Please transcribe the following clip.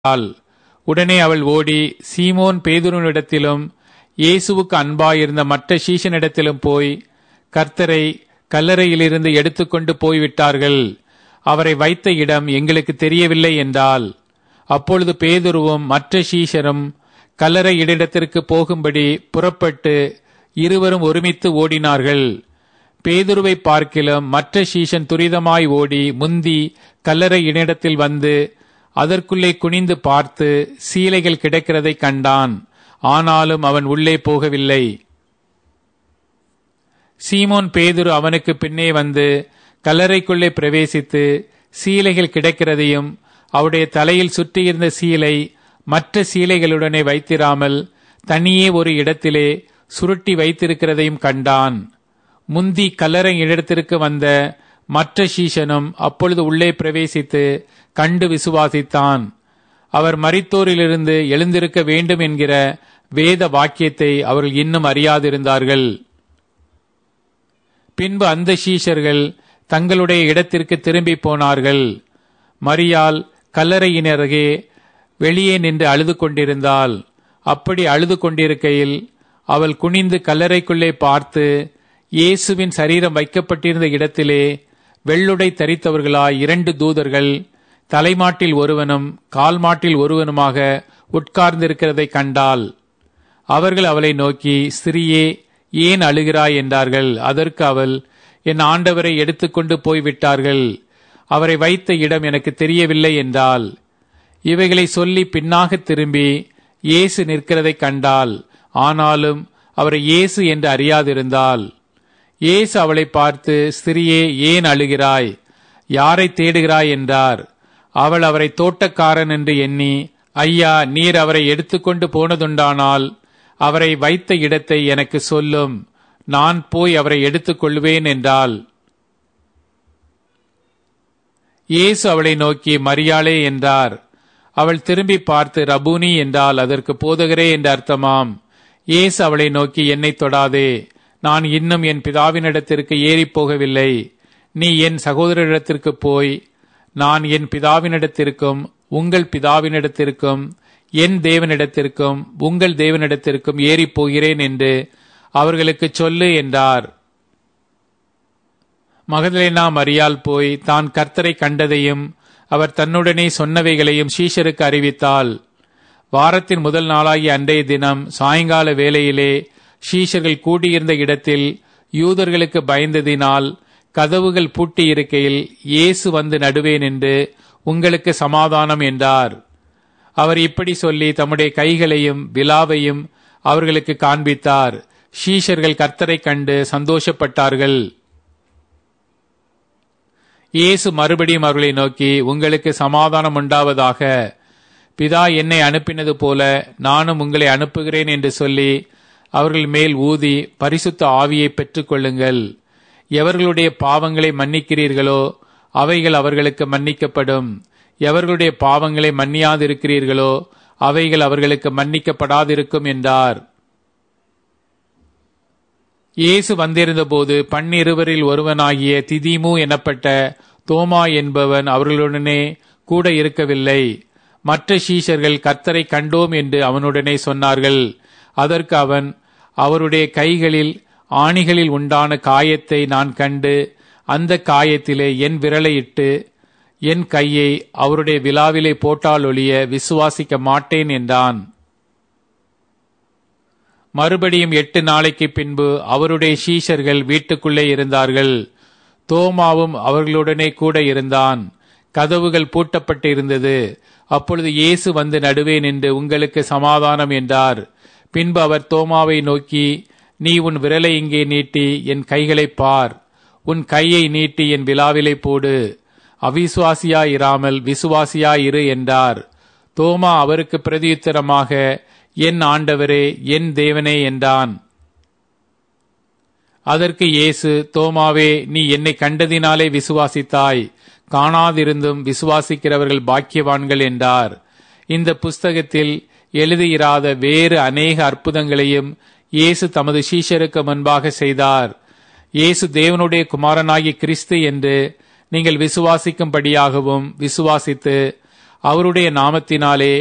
என்றாள் உடனே அவள் ஓடி சீமோன் பேதுருவினிடத்திலும் இயேசுவுக்கு அன்பாயிருந்த மற்ற சீஷனிடத்திலும் போய் கர்த்தரை கல்லறையிலிருந்து எடுத்துக்கொண்டு போய்விட்டார்கள் அவரை வைத்த இடம் எங்களுக்கு தெரியவில்லை என்றால் அப்பொழுது பேதுருவும் மற்ற சீஷரும் கல்லறை இடத்திற்கு போகும்படி புறப்பட்டு இருவரும் ஒருமித்து ஓடினார்கள் பேதுருவை பார்க்கிலும் மற்ற சீஷன் துரிதமாய் ஓடி முந்தி கல்லறை இடத்தில் வந்து அதற்குள்ளே குனிந்து பார்த்து சீலைகள் கிடக்கிறதை கண்டான் ஆனாலும் அவன் உள்ளே போகவில்லை சீமோன் பேதுரு அவனுக்கு பின்னே வந்து கல்லறைக்குள்ளே பிரவேசித்து சீலைகள் கிடக்கிறதையும் அவருடைய தலையில் சுற்றியிருந்த சீலை மற்ற சீலைகளுடனே வைத்திராமல் தனியே ஒரு இடத்திலே சுருட்டி வைத்திருக்கிறதையும் கண்டான் முந்தி கல்லறை இடத்திற்கு வந்த மற்ற சீஷனும் அப்பொழுது உள்ளே பிரவேசித்து கண்டு விசுவாசித்தான் அவர் மரித்தோரிலிருந்து எழுந்திருக்க வேண்டும் என்கிற வேத வாக்கியத்தை அவர்கள் இன்னும் அறியாதிருந்தார்கள் பின்பு அந்த சீஷர்கள் தங்களுடைய இடத்திற்கு திரும்பி போனார்கள் மரியால் கல்லறையினருகே வெளியே நின்று அழுது கொண்டிருந்தாள் அப்படி அழுது கொண்டிருக்கையில் அவள் குனிந்து கல்லறைக்குள்ளே பார்த்து இயேசுவின் சரீரம் வைக்கப்பட்டிருந்த இடத்திலே வெள்ளுடை தரித்தவர்களாய் இரண்டு தூதர்கள் தலைமாட்டில் ஒருவனும் கால்மாட்டில் ஒருவனுமாக உட்கார்ந்திருக்கிறதை கண்டாள் அவர்கள் அவளை நோக்கி ஸ்திரியே ஏன் அழுகிறாய் என்றார்கள் அதற்கு அவள் என் ஆண்டவரை எடுத்துக்கொண்டு போய்விட்டார்கள் அவரை வைத்த இடம் எனக்கு தெரியவில்லை என்றால் இவைகளை சொல்லி பின்னாக திரும்பி இயேசு நிற்கிறதை கண்டாள் ஆனாலும் அவரை இயேசு என்று அறியாதிருந்தாள் இயேசு அவளை பார்த்து ஸ்திரியே ஏன் அழுகிறாய் யாரை தேடுகிறாய் என்றார் அவள் அவரை தோட்டக்காரன் என்று எண்ணி ஐயா நீர் அவரை எடுத்துக்கொண்டு போனதுண்டானால் அவரை வைத்த இடத்தை எனக்கு சொல்லும் நான் போய் அவரை எடுத்துக்கொள்வேன் என்றாள் இயேசு அவளை நோக்கி மரியாளே என்றார் அவள் திரும்பி பார்த்து ரபூனி என்றால் அதற்கு போதகரே என்று அர்த்தமாம் இயேசு அவளை நோக்கி என்னை தொடாதே நான் இன்னும் என் பிதாவினிடத்திற்கு ஏறிப் போகவில்லை நீ என் சகோதரரிடத்திற்கு போய் நான் என் பிதாவினிடத்திற்கும் உங்கள் பிதாவினிடத்திற்கும் என் தேவனிடத்திற்கும் உங்கள் தேவனிடத்திற்கும் ஏறிப் போகிறேன் என்று அவர்களுக்கு சொல்லு என்றார் மகதலேனா மரியால் போய் தான் கர்த்தரை கண்டதையும் அவர் தன்னுடனே சொன்னவைகளையும் சீஷருக்கு அறிவித்தாள் வாரத்தின் முதல் நாளாகிய அன்றைய தினம் சாயங்கால வேளையிலே ஷீஷர்கள் கூடியிருந்த இடத்தில் யூதர்களுக்கு பயந்ததினால் கதவுகள் பூட்டி இருக்கையில் இயேசு வந்து நடுவேன் என்று உங்களுக்கு சமாதானம் என்றார் அவர் இப்படி சொல்லி தம்முடைய கைகளையும் விலாவையும் அவர்களுக்கு காண்பித்தார் ஷீஷர்கள் கர்த்தரை கண்டு சந்தோஷப்பட்டார்கள் இயேசு மறுபடியும் அவர்களை நோக்கி உங்களுக்கு சமாதானம் உண்டாவதாக பிதா என்னை அனுப்பினது போல நானும் உங்களை அனுப்புகிறேன் என்று சொல்லி அவர்கள் மேல் ஊதி பரிசுத்த ஆவியை பெற்றுக்கொள்ளுங்கள் எவர்களுடைய பாவங்களை மன்னிக்கிறீர்களோ அவைகள் அவர்களுக்கு மன்னிக்கப்படும் எவர்களுடைய பாவங்களை மன்னியாதிருக்கிறீர்களோ அவைகள் அவர்களுக்கு மன்னிக்கப்படாதிருக்கும் என்றார் இயேசு வந்திருந்தபோது பன்னிருவரில் ஒருவனாகிய திதிமு எனப்பட்ட தோமா என்பவன் அவர்களுடனே கூட இருக்கவில்லை மற்ற சீஷர்கள் கர்த்தரை கண்டோம் என்று அவனுடனே சொன்னார்கள் அதற்கு அவன் அவருடைய கைகளில் ஆணிகளில் உண்டான காயத்தை நான் கண்டு அந்த காயத்திலே என் விரலை இட்டு என் கையை அவருடைய விழாவிலே போட்டால் ஒழிய விசுவாசிக்க மாட்டேன் என்றான் மறுபடியும் எட்டு நாளைக்கு பின்பு அவருடைய சீஷர்கள் வீட்டுக்குள்ளே இருந்தார்கள் தோமாவும் அவர்களுடனே கூட இருந்தான் கதவுகள் பூட்டப்பட்டு இருந்தது அப்பொழுது இயேசு வந்து நடுவே நின்று உங்களுக்கு சமாதானம் என்றார் பின்பு அவர் தோமாவை நோக்கி நீ உன் விரலை இங்கே நீட்டி என் கைகளை பார் உன் கையை நீட்டி என் விழாவிலை போடு அவிசுவாசியாயிராமல் விசுவாசியாயிரு என்றார் தோமா அவருக்கு பிரதியுத்தரமாக என் ஆண்டவரே என் தேவனே என்றான் அதற்கு இயேசு தோமாவே நீ என்னை கண்டதினாலே விசுவாசித்தாய் காணாதிருந்தும் விசுவாசிக்கிறவர்கள் பாக்கியவான்கள் என்றார் இந்த புஸ்தகத்தில் எழுதியிராத வேறு அநேக அற்புதங்களையும் இயேசு தமது சீஷருக்கு முன்பாக செய்தார் இயேசு தேவனுடைய குமாரனாகி கிறிஸ்து என்று நீங்கள் விசுவாசிக்கும்படியாகவும் விசுவாசித்து அவருடைய நாமத்தினாலே